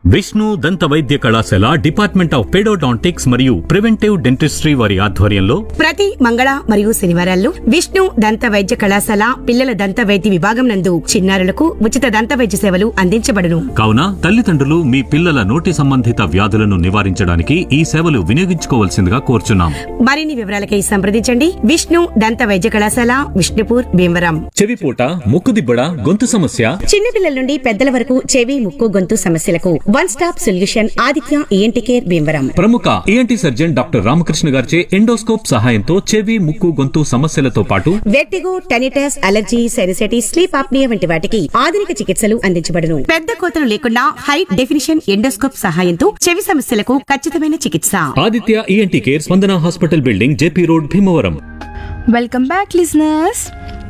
విష్ణు దంత వైద్య కళాశాల డిపార్ట్మెంట్ ఆఫ్ పెడోడాంటిక్స్ మరియు ప్రివెంటివ్ డెంటిస్ట్రీ వారి ఆధ్వర్యంలో ప్రతి మంగళ మరియు శనివారాల్లో విష్ణు దంత వైద్య కళాశాల పిల్లల దంత వైద్య విభాగం నందు చిన్నారులకు ఉచిత దంత వైద్య సేవలు అందించబడును కావున తల్లిదండ్రులు మీ పిల్లల నోటి సంబంధిత వ్యాధులను నివారించడానికి ఈ సేవలు వినియోగించుకోవాల్సిందిగా కోరుచున్నాం మరిన్ని వివరాలకై సంప్రదించండి విష్ణు దంత వైద్య కళాశాల విష్ణుపూర్ భీమవరం చెవిపూట ముక్కుదిబ్బడ గొంతు సమస్య చిన్నపిల్లల నుండి పెద్దల వరకు చెవి ముక్కు గొంతు సమస్యలకు one stop solution Aditya ENT care Bhimavaram ప్రముఖ ఈఎన్టీ సర్జన్ డాక్టర్ రామకృష్ణ గారిచే ఎండోస్కోప్ సహాయంతో చెవి ముక్కు గొంతు సమస్యలతో పాటు vertigo tinnitus allergy sinusitis sleep apnea వంటి వాటికి ఆధునిక చికిత్సలు అందించబడును పెద్ద కోతలు లేకుండా హై డెఫినిషన్ ఎండోస్కోప్ సహాయంతో చెవి సమస్యలకు ఖచ్చితమైన చికిత్స Aditya ENT care Spandana hospital building JP road Bhimavaram welcome back listeners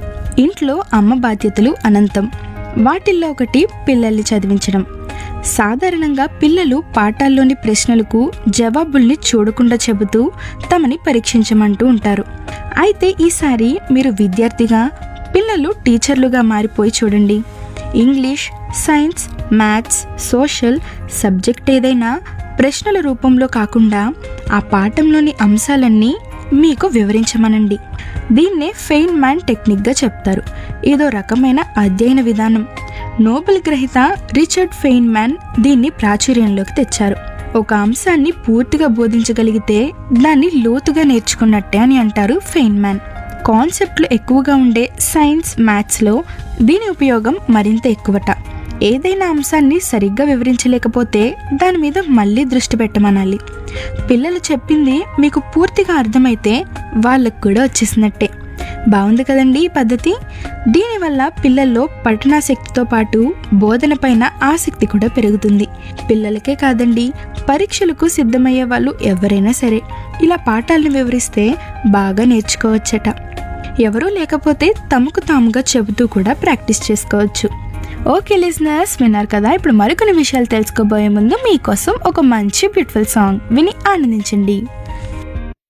ఇంట్లో అమ్మ బాధ్యతలు అనంతం వాటిల్లో ఒకటి పిల్లల్ని చదివించడం సాధారణంగా పిల్లలు పాఠాల్లోని ప్రశ్నలకు జవాబుల్ని చూడకుండా చెబుతూ తమని పరీక్షించమంటూ ఉంటారు అయితే ఈసారి మీరు విద్యార్థిగా పిల్లలు టీచర్లుగా మారిపోయి చూడండి English science maths social subject ఏదైనా ప్రశ్నల రూపంలో కాకుండా ఆ పాఠంలోని అంశాలన్నీ మీకు వివరించమనండి దీన్నే ఫెయిన్ మ్యాన్ టెక్నిక్గా చెప్తారు ఇదో రకమైన అధ్యయన విధానం నోబెల్ గ్రహీత రిచర్డ్ ఫెయిన్ మ్యాన్ దీన్ని ప్రాచుర్యంలోకి తెచ్చారు ఒక అంశాన్ని పూర్తిగా బోధించగలిగితే దాన్ని లోతుగా నేర్చుకున్నట్టే అని అంటారు ఫెయిన్ మ్యాన్ కాన్సెప్ట్లు ఎక్కువగా ఉండే సైన్స్ మ్యాథ్స్లో దీని ఉపయోగం మరింత ఎక్కువట ఏదైనా అంశాన్ని సరిగ్గా వివరించలేకపోతే దాని మీద మళ్ళీ దృష్టి పెట్టమనాలి పిల్లలు చెప్పింది మీకు పూర్తిగా అర్థమైతే వాళ్ళకు కూడా వచ్చేసినట్టే బాగుంది కదండి ఈ పద్ధతి దీనివల్ల పిల్లల్లో పఠనాశక్తితో పాటు బోధన పైన ఆసక్తి కూడా పెరుగుతుంది పిల్లలకే కాదండి పరీక్షలకు సిద్ధమయ్యే వాళ్ళు ఎవరైనా సరే ఇలా పాఠాలను వివరిస్తే బాగా నేర్చుకోవచ్చట ఎవరూ లేకపోతే తమకు తాముగా చెబుతూ కూడా ప్రాక్టీస్ చేసుకోవచ్చు ఓకే లిజనర్స్ విన్నారు కదా ఇప్పుడు మరికొన్ని విషయాలు తెలుసుకోబోయే ముందు మీకోసం ఒక మంచి బ్యూటిఫుల్ సాంగ్ విని ఆనందించండి